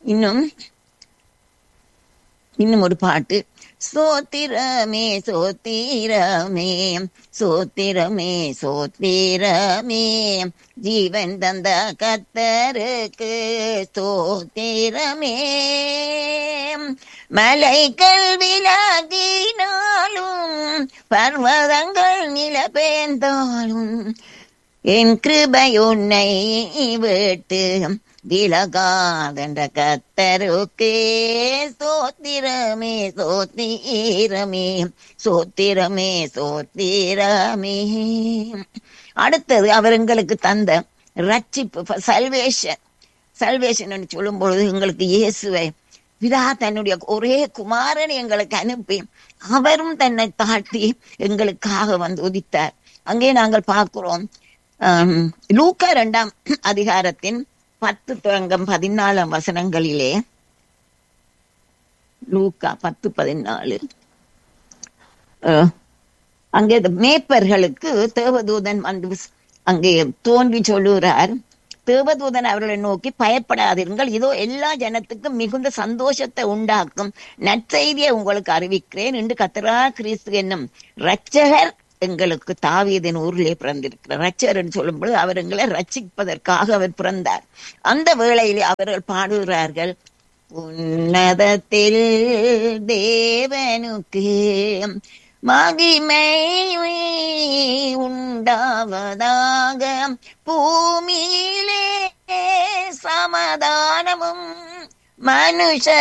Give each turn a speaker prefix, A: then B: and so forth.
A: இன்னும் இன்னும் ஒரு பாட்டு சோத்திரமே சோத்திரமே சோத்திரமே சோத்திரமே ஜீவன் தந்த கத்தருக்கு சோத்திரமே மலைகள் விலகினாலும் பர்வதங்கள் நிலபேர்ந்தாலும் என் கிருபை உன்னை விட்டு விலகாதென்ற கத்தருக்கே சோத்திரமே சோத்திரமே சோத்திரமே சோத்திரமே அடுத்தது அவர் எங்களுக்கு தந்த ரட்சிப்பு சல்வேஷன் சல்வேஷன் சொல்லும் பொழுது எங்களுக்கு இயேசுவை பிதா தன்னுடைய ஒரே குமாரன் எங்களுக்கு அனுப்பி அவரும் தன்னை தாழ்த்தி எங்களுக்காக வந்து உதித்தார் அங்கே நாங்கள் பார்க்கிறோம் லூக்கா இரண்டாம் அதிகாரத்தின் பத்து தொடங்கம் பதினாலாம் வசனங்களிலே லூக்கா பத்து பதினாலு அங்கே மேப்பர்களுக்கு தேவதூதன் வந்து அங்கே தோன்றி சொல்லுகிறார் தேவதூதன் அவர்களை நோக்கி பயப்படாதீர்கள் இதோ எல்லா ஜனத்துக்கும் மிகுந்த சந்தோஷத்தை உண்டாக்கும் நற்செய்தியை உங்களுக்கு அறிவிக்கிறேன் என்று கத்தரா கிறிஸ்து என்னும் ரட்சகர் எங்களுக்கு தாவீதின் ஊரிலே பிறந்திருக்கிறார் ரட்சகர் என்று சொல்லும் பொழுது அவர் எங்களை ரட்சிப்பதற்காக அவர் பிறந்தார் அந்த வேளையிலே அவர்கள் பாடுகிறார்கள் உன்னதத்தில் தேவனுக்கு மகிமை உண்டாவதாக பூமியிலே சமாதானமும் மனுஷ